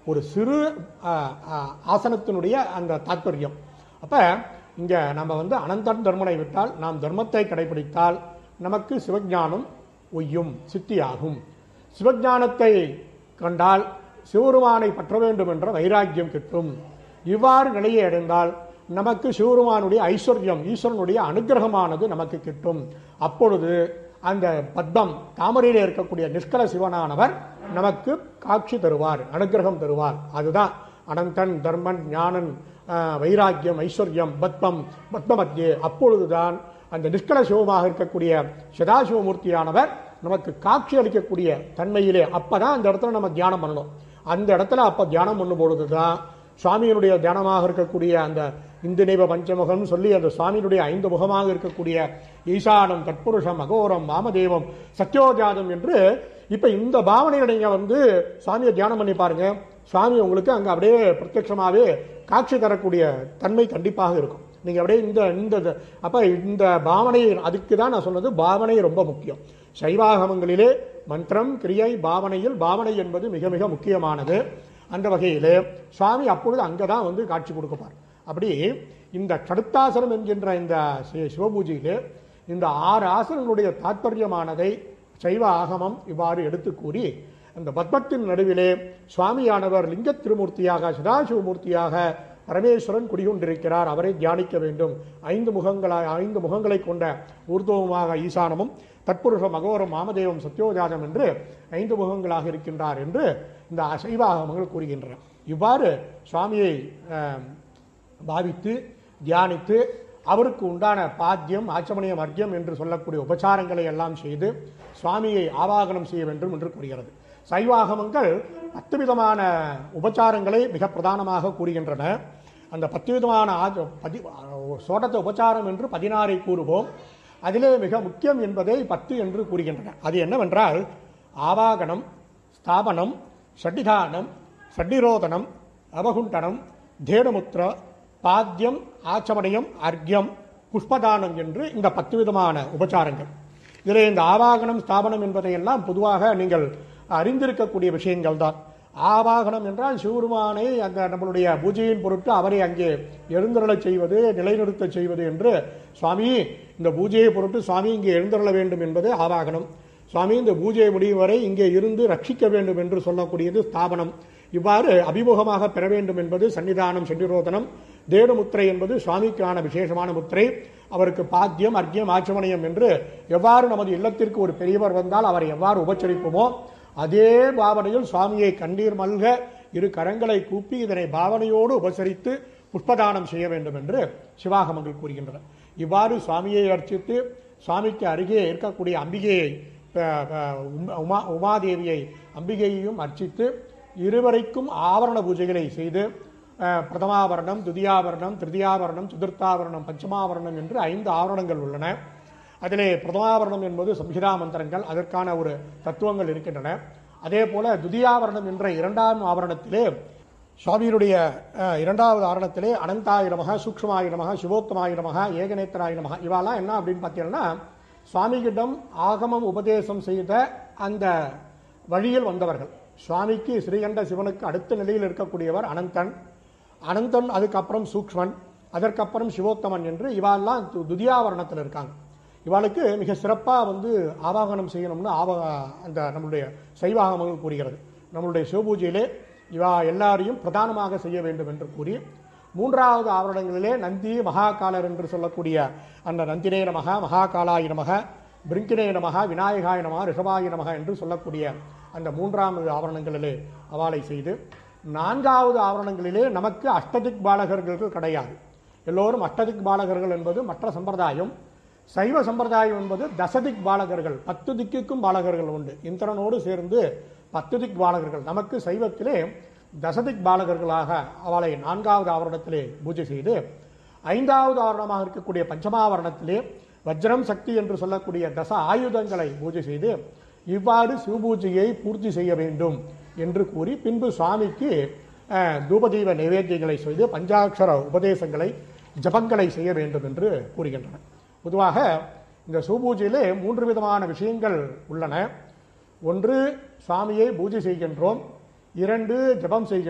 ஒரு சிறு ஆ, ஆ, ஆசனத்தினுடைய அந்த தாற்பயம் அப்ப இங்க நம்ம வந்து அனந்தன் தர்மனை விட்டால் நாம் தர்மத்தை கடைபிடித்தால் நமக்கு சிவஞானம் ஒய்யும் சித்தியாகும் சிவஞானத்தை கண்டால் சிவருமானை பற்ற வேண்டும் என்ற வைராக்கியம் கிட்டும் இவ்வாறு நிலையை அடைந்தால் நமக்கு சிவருமானுடைய ஐஸ்வர்யம் ஈஸ்வரனுடைய அனுகிரகமானது நமக்கு கிட்டும் அப்பொழுது அந்த பத்மம் தாமரையிலே இருக்கக்கூடிய நிஷ்கல சிவனானவர் நமக்கு காட்சி தருவார் அனுகிரகம் தருவார் அதுதான் அனந்தன் தர்மன் ஞானன் ஆஹ், வைராக்கியம் ஐஸ்வர்யம் பத்மம் பத்மமத்தியே அப்பொழுதுதான் அந்த நிஷ்கல சிவமாக இருக்கக்கூடிய சதாசிவமூர்த்தியானவர் நமக்கு காட்சி அளிக்கக்கூடிய தன்மையிலே அப்பதான் அந்த இடத்துல நம்ம தியானம் பண்ணணும் அந்த இடத்துல அப்ப தியானம் பண்ணும் பொழுதுதான் சுவாமியினுடைய தியானமாக இருக்கக்கூடிய அந்த இந்து நைவ பஞ்சமுகம் சொல்லி அந்த சுவாமியினுடைய ஐந்து முகமாக இருக்கக்கூடிய ஈசானம் தற்புருஷம் அகோரம் வாமதேவம் சத்யோஜாதம் என்று இப்ப இந்த பாவனையில நீங்க வந்து சுவாமியை தியானம் பண்ணி பாருங்க சுவாமி உங்களுக்கு அங்க அப்படியே பிரத்யட்சமாவே காட்சி தரக்கூடிய தன்மை கண்டிப்பாக இருக்கும் நீங்க அப்படியே இந்த இந்த அப்ப இந்த பாவனை அதுக்கு தான் நான் சொன்னது பாவனை ரொம்ப முக்கியம் சைவாகமங்களிலே மந்திரம் கிரியை பாவனையில் பாவனை என்பது மிக மிக முக்கியமானது அந்த வகையிலே சுவாமி அப்பொழுது அங்கதான் வந்து காட்சி கொடுக்கப்பார் அப்படி இந்த கடுத்தாசனம் என்கின்ற இந்த சி- சிவபூஜையிலே இந்த ஆறு ஆசனங்களுடைய தாற்பயமானதை சைவ ஆகமம் இவ்வாறு எடுத்து கூறி அந்த பத்மத்தின் நடுவிலே சுவாமியானவர் லிங்க திருமூர்த்தியாக சதாசிவமூர்த்தியாக பரமேஸ்வரன் குடிகொண்டிருக்கிறார் அவரை தியானிக்க வேண்டும் ஐந்து முகங்களாய் ஐந்து முகங்களை கொண்ட ஊர்துவமாக ஈசானமும் தற்புருஷம் அகோரம் மாமதேவம் சத்யோஜாதம் என்று ஐந்து முகங்களாக இருக்கின்றார் என்று இந்த அசைவ ஆகமங்கள் கூறுகின்றன இவ்வாறு சுவாமியை ஆம், பாவித்து தியானித்து அவருக்கு உண்டான பாத்தியம் ஆச்சமணியம் அர்க்கியம் என்று சொல்லக்கூடிய உபச்சாரங்களை எல்லாம் செய்து சுவாமியை ஆவாகனம் செய்ய வேண்டும் என்று கூறுகிறது சைவாகமங்கள் பத்து விதமான உபச்சாரங்களை மிக பிரதானமாக கூறுகின்றன அந்த பத்து விதமான ஆச்ச- பதி சோடத்த உபச்சாரம் என்று பதினாறை கூறுவோம் அதிலே மிக முக்கியம் என்பதை பத்து என்று கூறுகின்றன அது என்னவென்றால் ஆவாகனம் ஸ்தாபனம் ஷட்டிதானம் ஷட்டிரோதனம் அவகுண்டனம் தேனமுத்ர பாத்தியம் ஆச்சமணியம் அர்க்யம் புஷ்பதானம் என்று இந்த பத்து விதமான உபச்சாரங்கள் இதில் இந்த ஆவாகனம் ஸ்தாபனம் என்பதையெல்லாம் பொதுவாக நீங்கள் அறிந்திருக்கக்கூடிய விஷயங்கள் தான் ஆவாகனம் என்றால் சிவருமானை அந்த நம்மளுடைய பூஜையின் பொருட்டு அவரை அங்கே எழுந்தருளச் செய்வது நிலைநிறுத்தச் செய்வது என்று சுவாமி இந்த பூஜையை பொருட்டு சுவாமி இங்கே எழுந்தருள வேண்டும் என்பது ஆவாகனம் சுவாமி இந்த பூஜை முடியும் வரை இங்கே இருந்து ரட்சிக்க வேண்டும் என்று சொல்லக்கூடியது ஸ்தாபனம் இவ்வாறு அபிமுகமாக பெற வேண்டும் என்பது சன்னிதானம் சென்னிரோதனம் தேடுமுத்திரை என்பது சுவாமிக்கான விசேஷமான முத்திரை அவருக்கு பாத்தியம் அர்க்கியம் ஆச்சமணியம் என்று எவ்வாறு நமது இல்லத்திற்கு ஒரு பெரியவர் வந்தால் அவரை எவ்வாறு உபச்சரிப்போமோ அதே பாவனையில் சுவாமியை கண்ணீர் மல்க இரு கரங்களை கூப்பி இதனை பாவனையோடு உபசரித்து புஷ்பதானம் செய்ய வேண்டும் என்று சிவாகமங்கள் கூறுகின்றன இவ்வாறு சுவாமியை அர்ச்சித்து சுவாமிக்கு அருகே இருக்கக்கூடிய அம்பிகையை ப- ப- உம்- உமா உமாதேவியை அம்பிகையையும் அர்ச்சித்து இருவரைக்கும் ஆவரண பூஜைகளை செய்து அஹ், பிரதமாவரணம் துதியாவரணம் திருதியாவரணம் சதுர்த்தாவரணம் பஞ்சமாவரணம் என்று ஐந்து ஆவரணங்கள் உள்ளன அதிலே பிரதமாவரணம் என்பது சம்ஹிதா மந்திரங்கள் அதற்கான ஒரு தத்துவங்கள் இருக்கின்றன அதே போல துதியாவரணம் என்ற இரண்டாம் ஆவரணத்திலே சுவாமியினுடைய அஹ், இரண்டாவது ஆவரணத்திலே அனந்தாய நமக சூக்ஷ்மாய நமக சிவோத்தமாய நமக ஏகநேத்தராய நமக இவாலாம் என்ன அப்படின்னு பார்த்தீங்கன்னா சுவாமிகிடம் ஆகமம் உபதேசம் செய்த அந்த வழியில் வந்தவர்கள் சுவாமிக்கு ஸ்ரீகண்ட சிவனுக்கு அடுத்த நிலையில் இருக்கக்கூடியவர் அனந்தன் அனந்தன் அதுக்கப்புறம் சூக்ஷ்மன் அதற்கப்புறம் சிவோத்தமன் என்று இவாளெல்லாம் து- துதியாவரணத்தில் இருக்காங்க இவாளுக்கு மிக சிறப்பாக வந்து ஆவாகனம் செய்யணும்னு ஆவ அந்த நம்மளுடைய சைவாகமங்கள் கூறுகிறது நம்மளுடைய சிவபூஜையிலே இவா எல்லாரையும் பிரதானமாக செய்ய வேண்டும் என்று கூறி மூன்றாவது ஆவரணங்களிலே நந்தி மகாகாலர் என்று சொல்லக்கூடிய அந்த நந்தினே நமக மகாகாலாய நமக பிரிங்கினே நமக விநாயகாய நமக ரிஷபாய நமக என்று சொல்லக்கூடிய அந்த மூன்றாவது ஆவரணங்களிலே அவாளை செய்து நான்காவது ஆவரணங்களிலே நமக்கு அஷ்டதிக் பாலகர்கள் கிடையாது எல்லோரும் அஷ்டதிக் பாலகர்கள் என்பது மற்ற சம்பிரதாயம் சைவ சம்பிரதாயம் என்பது தசதிக் பாலகர்கள் பத்து திக்குக்கும் பாலகர்கள் உண்டு இந்திரனோடு சேர்ந்து பத்து திக் பாலகர்கள் நமக்கு சைவத்திலே தசதிக் பாலகர்களாக அவளை நான்காவது ஆவரணத்திலே பூஜை செய்து ஐந்தாவது ஆவரணமாக இருக்கக்கூடிய பஞ்சமாவரணத்திலே வஜ்ரம் சக்தி என்று சொல்லக்கூடிய தச ஆயுதங்களை பூஜை செய்து இவ்வாறு சிவபூஜையை பூர்த்தி செய்ய வேண்டும் என்று கூறி பின்பு சுவாமிக்கு அஹ், தூபதீப நைவேத்தியங்களை செய்து பஞ்சாட்சர உபதேசங்களை ஜபங்களை செய்ய வேண்டும் என்று கூறுகின்றன பொதுவாக இந்த சிவபூஜையிலே மூன்று விதமான விஷயங்கள் உள்ளன ஒன்று சுவாமியை பூஜை செய்கின்றோம் இரண்டு ஜபம் செய்கின்றோம்